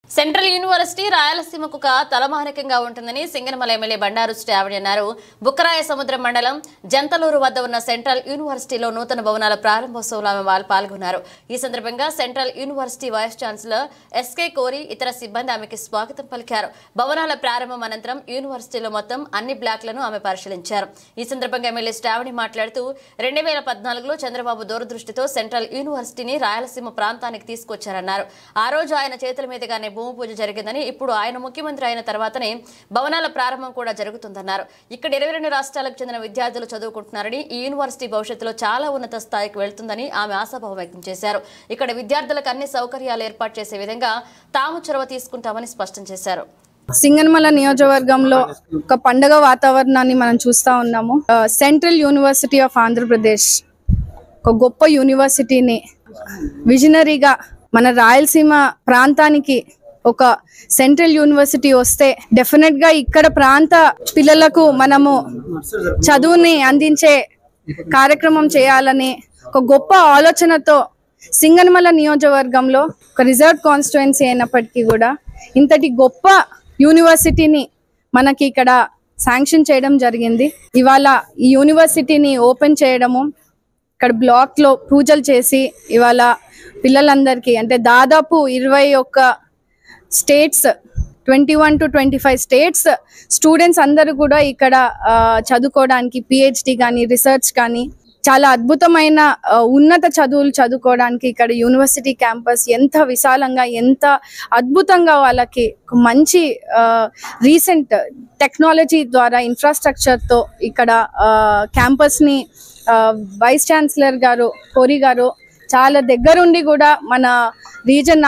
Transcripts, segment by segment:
central university రాయలసీమకు ఒక తలమానికంగా ఉంటుందని సింగనమల ఎమ్మెల్యే బండారు శ్రావణి అన్నారు బుక్కరాయ సముద్రం మండలం జంతలూరు వద్ద ఉన్న సెంట్రల్ యూనివర్సిటీలో నూతన భవనాల ప్రారంభోత్సవంలో ఆమె వాళ్ళు పాల్గొన్నారు ఈ సందర్భంగా central university vice chancellor SK Kori ఇతర సిబ్బంది ఆమెకి స్వాగతం పలికారు భవనాల ప్రారంభం అనంతరం యూనివర్సిటీలో మొత్తం అన్ని బ్లాక్లను ఆమె పరిశీలించారు ఈ సందర్భంగా ఎమ్మెల్యే శ్రావణి మాట్లాడుతూ రెండు వేల పద్నాలుగులో చంద్రబాబు దూరదృష్టితో సెంట్రల్ యూనివర్సిటీని రాయలసీమ ప్రాంతానికి తీసుకొచ్చారన్నారు ఆ రోజు ఆయన చేతుల మీదుగానే భూమి పూజ జరిగిందని ఇప్పుడు ఆయన ముఖ్యమంత్రి అయిన తర్వాతనే భవనాల ప్రారంభం కూడా జరుగుతుందన్నారు ఇక్కడ ఇరవై రెండు రాష్ట్రాలకు చెందిన విద్యార్థులు చదువుకుంటున్నారని ఈ యూనివర్సిటీ భవిష్యత్తులో చాలా ఉన్నత స్థాయికి వెళ్తుందని ఆమె ఆశాభావం వ్యక్తం చేశారు ఇక్కడ విద్యార్థులకు అన్ని సౌకర్యాలు ఏర్పాటు చేసే విధంగా తాము చొరవ తీసుకుంటామని స్పష్టం చేశారు సింగన్మల నియోజకవర్గంలో ఒక పండగ వాతావరణాన్ని మనం చూస్తా ఉన్నాము ఆ, సెంట్రల్ యూనివర్సిటీ ఆఫ్ ఆంధ్రప్రదేశ్ ఒక గొప్ప యూనివర్సిటీని విజనరీగా మన రాయలసీమ ప్రాంతానికి ఒక సెంట్రల్ యూనివర్సిటీ వస్తే డెఫినెట్ గా ఇక్కడ ప్రాంత పిల్లలకు మనము చదువుని అందించే కార్యక్రమం చేయాలని ఒక గొప్ప ఆలోచనతో సింగనమల నియోజకవర్గంలో ఒక రిజర్వ్ కాన్స్టిట్యుయెన్సీ అయినప్పటికీ కూడా ఇంతటి గొప్ప యూనివర్సిటీని మనకి ఇక్కడ శాంక్షన్ చేయడం జరిగింది ఇవాళ ఈ యూనివర్సిటీని ఓపెన్ చేయడము ఇక్కడ బ్లాక్ లో పూజలు చేసి ఇవాళ పిల్లలందరికీ అంటే దాదాపు ఇరవై ఒక్క states twenty one to twenty five states students అందరూ కూడా ఇక్కడ ఆ, చదువుకోవడానికి పిహెచ్డి కానీ రీసెర్చ్ కానీ చాలా అద్భుతమైన ఆ, ఉన్నత చదువులు చదువుకోవడానికి ఇక్కడ యూనివర్సిటీ క్యాంపస్ ఎంత విశాలంగా ఎంత అద్భుతంగా వాళ్ళకి ఒక మంచి రీసెంట్ టెక్నాలజీ ద్వారా ఇన్ఫ్రాస్ట్రక్చర్తో ఇక్కడ క్యాంపస్ని వైస్ ఛాన్సలర్ గారు కోరి గారు చాలా దగ్గరుండి కూడా మన రీజన్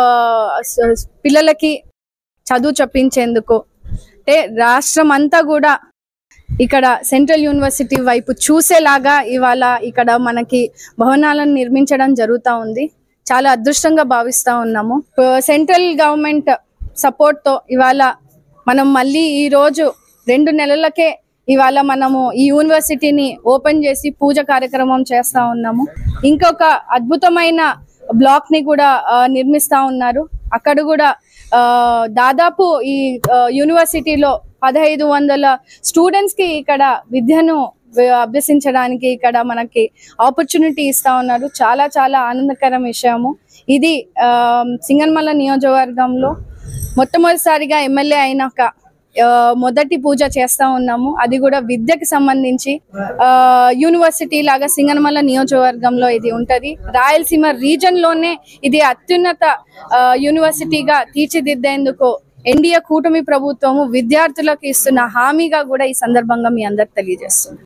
పిల్లలకి చదువు చెప్పించేందుకు అంటే రాష్ట్రం అంతా కూడా ఇక్కడ సెంట్రల్ యూనివర్సిటీ వైపు చూసేలాగా ఇవాళ ఇక్కడ మనకి భవనాలను నిర్మించడం జరుగుతూ ఉంది చాలా అదృష్టంగా భావిస్తా ఉన్నాము సెంట్రల్ గవర్నమెంట్ సపోర్ట్ తో ఇవాళ మనం మళ్ళీ ఈ రోజు రెండు నెలలకే ఇవాళ మనము ఈ యూనివర్సిటీని ఓపెన్ చేసి పూజ కార్యక్రమం చేస్తా ఉన్నాము ఇంకొక అద్భుతమైన బ్లాక్ ని కూడా ఆ, నిర్మిస్తా ఉన్నారు అక్కడ కూడా ఆ, దాదాపు ఈ ఆ, యూనివర్సిటీలో పదహైదు వందల స్టూడెంట్స్ కి ఇక్కడ విద్యను వ- అభ్యసించడానికి ఇక్కడ మనకి ఆపర్చునిటీ ఇస్తా ఉన్నారు చాలా చాలా ఆనందకరం విషయము ఇది ఆ, సింగన్మల నియోజకవర్గంలో మొట్టమొదటిసారిగా ఎమ్మెల్యే అయినాక ఆ, మొదటి పూజ చేస్తా ఉన్నాము అది కూడా విద్యకి సంబంధించి ఆ, యూనివర్సిటీ లాగా సింగనమల నియోజకవర్గంలో ఇది ఉంటది రాయలసీమ రీజన్ లోనే ఇది అత్యున్నత ఆ, యూనివర్సిటీగా తీర్చిదిద్దేందుకు ఎన్డీఏ కూటమి ప్రభుత్వము విద్యార్థులకు ఇస్తున్న హామీగా కూడా ఈ సందర్భంగా మీ అందరికి తెలియజేస్తుంది